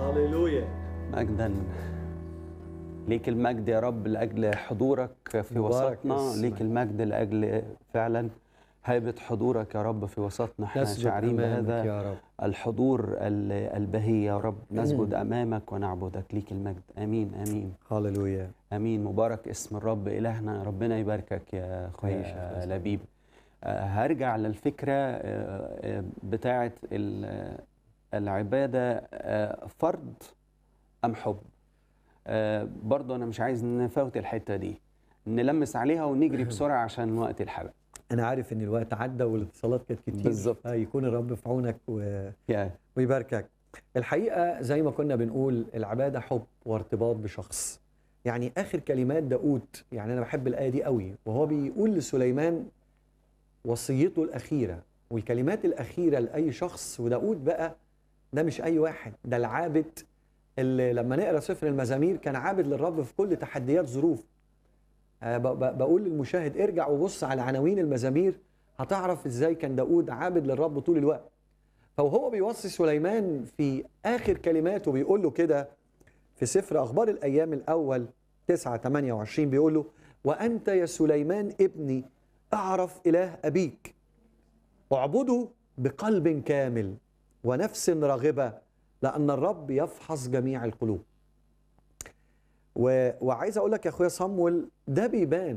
هللويا مجدا ليك المجد يا رب لاجل حضورك في مبارك وسطنا اسمك. ليك المجد لاجل فعلا هيبه حضورك يا رب في وسطنا احنا نسجد شاعرين امامك بهذا يا رب الحضور ال- البهي يا رب نسجد امامك ونعبدك ليك المجد امين امين هللويا امين مبارك اسم الرب الهنا ربنا يباركك يا عيش يا اخويا فندم. لبيب آه، هرجع للفكره آه، آه، بتاعه ال- العباده آه، فرض ام حب آه، برضو انا مش عايز نفوت الحته دي نلمس عليها ونجري بسرعه عشان وقت الحلقه انا عارف ان الوقت عدى والاتصالات كانت كتير بالظبط. آه، يكون الرب في عونك و... يا ويباركك الحقيقه زي ما كنا بنقول العباده حب وارتباط بشخص يعني اخر كلمات داود يعني انا بحب الايه دي قوي وهو بيقول لسليمان وصيته الاخيره والكلمات الاخيره لاي شخص وداود بقى ده مش اي واحد ده العابد اللي لما نقرا سفر المزامير كان عابد للرب في كل تحديات ظروف آه، ب- ب- بقول للمشاهد ارجع وبص على عناوين المزامير هتعرف ازاي كان داود عابد للرب طول الوقت فوهو بيوصي سليمان في اخر كلماته بيقول له كده في سفر اخبار الايام الاول 9 28 بيقول له وانت يا سليمان ابني اعرف اله ابيك اعبده بقلب كامل ونفس راغبه لان الرب يفحص جميع القلوب و... وعايز اقول لك يا اخويا صمويل ده بيبان